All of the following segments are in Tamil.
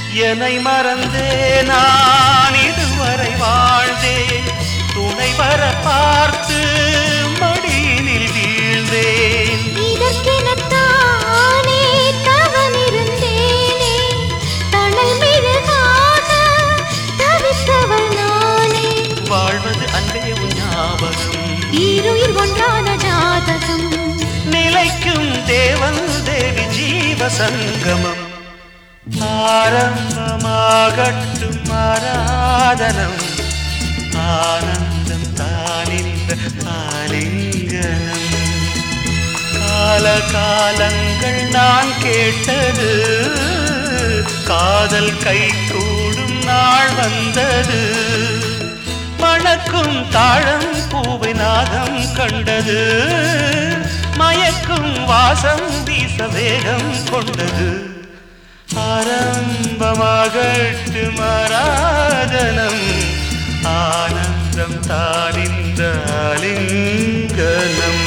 என்னை மறந்தே நான் இதுவரை வாழ்ந்தேன் துணை வர பார்த்து மடியினில் வீழ்ந்தேன் இதற்கெனத்தானே தவமிருந்தேனே தணல் மெழுகாக தவித்தவள் நானே வாழ்வது அன்றே உன் ஞாபகம் ஈருயிர் ஒன்றான ஜாதகம் நிலைக்கும் தேவன் தேவி ஜீவ சங்கமம் ஆரம்பமாகட்டும் ஆராதனம் ஆனந்தம் தானிந்த ஆலிங்கனம் கால காலங்கள் நான் கேட்டது காதல் கை கூடும் நாள் வந்தது மணக்கும் தாழம் பூவை நாகம் கண்டது மயக்கும் வாசம் வீச வேகம் கொண்டது ஆரம்பமாகட்டு மராதனம் ஆனந்தம் தானிந்த ஆலிங்கனம்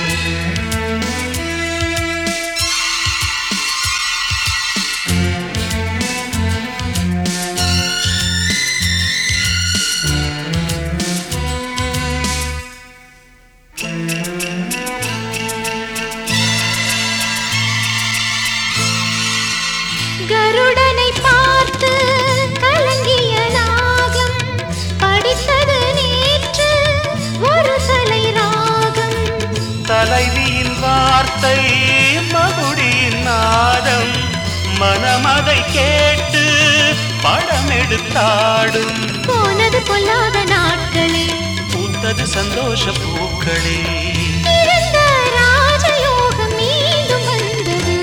கருடனை பார்த்து கலங்கிய நாகம் படித்தது நேற்று ஒரு தலை ராகம் தலைவியின் வார்த்தை மகுடியின் நாதம் மனமதை கேட்டு படம் எடுத்தாடும் போனது பொல்லாத நாட்களே பூத்தது சந்தோஷ பூக்களே இருந்த ராஜயோகம் மீண்டும் வந்தது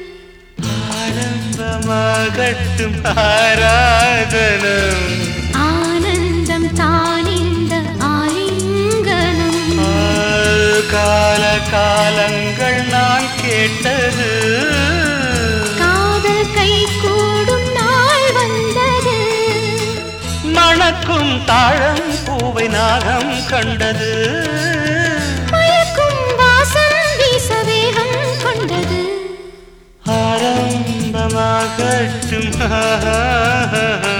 ஆரம்பமாகட்டும் ஆராதனம் ஆனந்தம் தான் இந்த ஆலிங்கனம் ஆ, கால காலங்கள் நான் கேட்டது காதல் கை கூடும் நாள் வந்தது மணக்கும் தாழம் பூவை நாகம் கண்டது மயக்கும் வாசம் வீச வேகம் கொண்டது ஆரம்பமாகட்டும்